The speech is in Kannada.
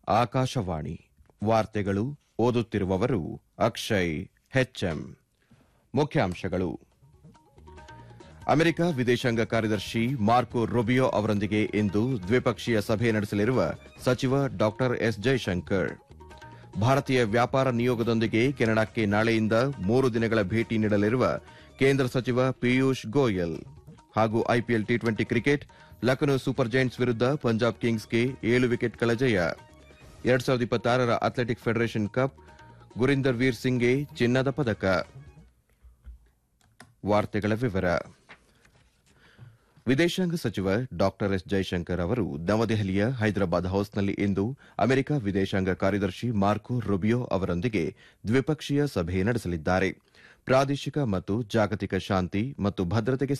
ಆಕಾಶವಾಣಿ ವಾರ್ತೆಗಳು ಓದುತ್ತಿರುವವರು ಅಕ್ಷಯ್ ಹೆಚ್ಎಂ ಮುಖ್ಯಾಂಶಗಳು ಅಮೆರಿಕ ವಿದೇಶಾಂಗ ಕಾರ್ಯದರ್ಶಿ ಮಾರ್ಕೊ ರುಬಿಯೋ ಅವರೊಂದಿಗೆ ಇಂದು ದ್ವಿಪಕ್ಷೀಯ ಸಭೆ ನಡೆಸಲಿರುವ ಸಚಿವ ಡಾ ಎಸ್ ಜೈಶಂಕರ್ ಭಾರತೀಯ ವ್ಯಾಪಾರ ನಿಯೋಗದೊಂದಿಗೆ ಕೆನಡಾಕ್ಕೆ ನಾಳೆಯಿಂದ ಮೂರು ದಿನಗಳ ಭೇಟಿ ನೀಡಲಿರುವ ಕೇಂದ್ರ ಸಚಿವ ಪಿಯೂಷ್ ಗೋಯಲ್ ಹಾಗೂ IPL T twenty cricket Lucknow super giants ವಿರುದ್ಧ ಪಂಜಾಬ್ ಕಿಂಗ್ಸ್ಗೆ ಏಳು ವಿಕೆಟ್ಗಳ ಜಯ ಎರಡ್ ಸಾವಿರದ ಇಪ್ಪತ್ತಾರರ athletic federation cup Gurindervir ಸಿಂಗ್ಗೆ ಚಿನ್ನದ ಪದಕ ವಾರ್ತೆಗಳ ವಿವರ ವಿದೇಶಾಂಗ ಸಚಿವ ಡಾ ಎಸ್ ಜೈಶಂಕರ್ ಅವರು ನವದೆಹಲಿಯ ಹೈದರಾಬಾದ್ ಹೌಸ್ನಲ್ಲಿ ಇಂದು ಅಮೆರಿಕ ವಿದೇಶಾಂಗ ಕಾರ್ಯದರ್ಶಿ ಮಾರ್ಕೊ ರುಬಿಯೋ ಅವರೊಂದಿಗೆ ದ್ವಿಪಕ್ಷೀಯ ಸಭೆ ನಡೆಸಲಿದ್ದಾರೆ ಪ್ರಾದೇಶಿಕ ಮತ್ತು ಜಾಗತಿಕ ಶಾಂತಿ ಮತ್ತು ಭದ್ರತೆಗೆ